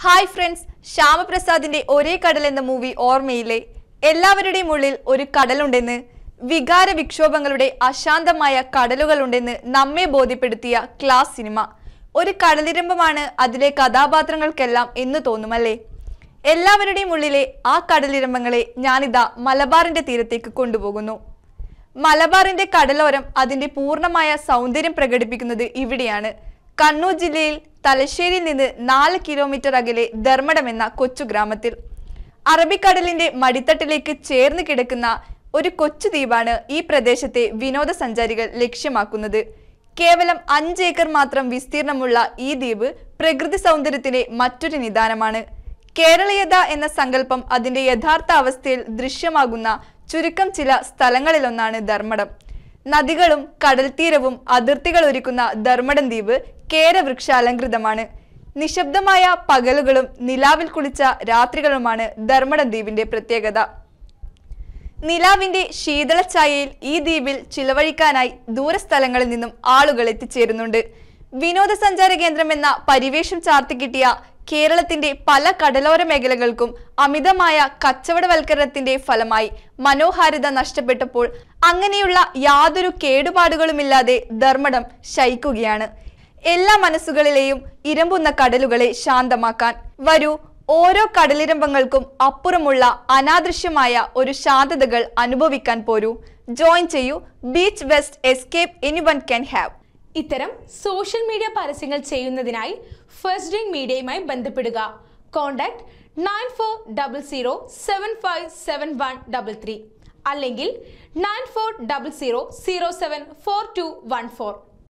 hi friends ശ്യാമപ്രസാദിന്റെ ഒരേ കടൽ എന്ന മൂവി ഓർമ്മയില്ലേ എല്ലാവരുടെയും ഉള്ളിൽ ഒരു കടലുണ്ടെന്ന് വികാര വിക്ഷോഭങ്ങളുടെ അശാന്തമായ കടലുകളുണ്ടെന്ന് നമ്മെ ബോധ്യപ്പെടുത്തിയ ക്ലാസ് സിനിമ ഒരു കടലിരമ്പമാണ് അതിലെ കഥാപാത്രങ്ങൾക്കെല്ലാം എന്ന് തോന്നുമല്ലേ എല്ലാവരുടെയും ഉള്ളിലെ ആ കടലിരമ്പങ്ങളെ ഞാനിതാ മലബാറിന്റെ തീരത്തേക്ക് കൊണ്ടുപോകുന്നു മലബാറിന്റെ കടലോരം അതിന്റെ പൂർണ്ണമായ സൗന്ദര്യം പ്രകടിപ്പിക്കുന്നത് ഇവിടെയാണ് കണ്ണൂർ ജില്ലയിൽ തലശ്ശേരിയിൽ നിന്ന് നാല് കിലോമീറ്റർ അകലെ ധർമ്മടം എന്ന കൊച്ചു ഗ്രാമത്തിൽ അറബിക്കടലിന്റെ മടിത്തട്ടിലേക്ക് ചേർന്ന് കിടക്കുന്ന ഒരു കൊച്ചു ദ്വീപാണ് ഈ പ്രദേശത്തെ വിനോദസഞ്ചാരികൾ ലക്ഷ്യമാക്കുന്നത് കേവലം അഞ്ച് ഏക്കർ മാത്രം വിസ്തീർണമുള്ള ഈ ദ്വീപ് പ്രകൃതി സൗന്ദര്യത്തിന്റെ മറ്റൊരു നിദാനമാണ് കേരളീയത എന്ന സങ്കല്പം അതിന്റെ യഥാർത്ഥ അവസ്ഥയിൽ ദൃശ്യമാകുന്ന ചുരുക്കം ചില സ്ഥലങ്ങളിലൊന്നാണ് ധർമ്മടം നദികളും കടൽത്തീരവും അതിർത്തികൾ ഒരുക്കുന്ന ധർമ്മടം ദ്വീപ് കേരവൃക്ഷാലങ്കൃതമാണ് നിശബ്ദമായ പകലുകളും നിലാവിൽ കുളിച്ച രാത്രികളുമാണ് ധർമ്മടം ദ്വീപിന്റെ പ്രത്യേകത നിലാവിന്റെ ശീതളഛായയിൽ ഈ ദ്വീപിൽ ചിലവഴിക്കാനായി ദൂരസ്ഥലങ്ങളിൽ നിന്നും ആളുകൾ എത്തിച്ചേരുന്നുണ്ട് വിനോദസഞ്ചാര കേന്ദ്രം എന്ന പരിവേഷം ചാർത്തിക്കിട്ടിയ കേരളത്തിന്റെ പല കടലോര മേഖലകൾക്കും അമിതമായ കച്ചവടവൽക്കരണത്തിന്റെ ഫലമായി മനോഹാരിത നഷ്ടപ്പെട്ടപ്പോൾ അങ്ങനെയുള്ള യാതൊരു കേടുപാടുകളുമില്ലാതെ ധർമ്മടം ശയിക്കുകയാണ് എല്ലാ മനസ്സുകളിലെയും ഇരമ്പുന്ന കടലുകളെ ശാന്തമാക്കാൻ വരൂ ഓരോ കടലിരമ്പങ്ങൾക്കും അപ്പുറമുള്ള അനാദൃശ്യമായ ഒരു ശാന്തതകൾ അനുഭവിക്കാൻ പോരൂ ജോയിൻ ചെയ്യൂ beach west escape anyone can have ഇത്തരം സോഷ്യൽ മീഡിയ പരസ്യങ്ങൾ ചെയ്യുന്നതിനായി ഫസ്റ്റ് ഡ്രിങ്ക് മീഡിയയുമായി ബന്ധപ്പെടുക contact nine four double zero seven five seven one double three അല്ലെങ്കിൽ nine four double zero zero seven four two one four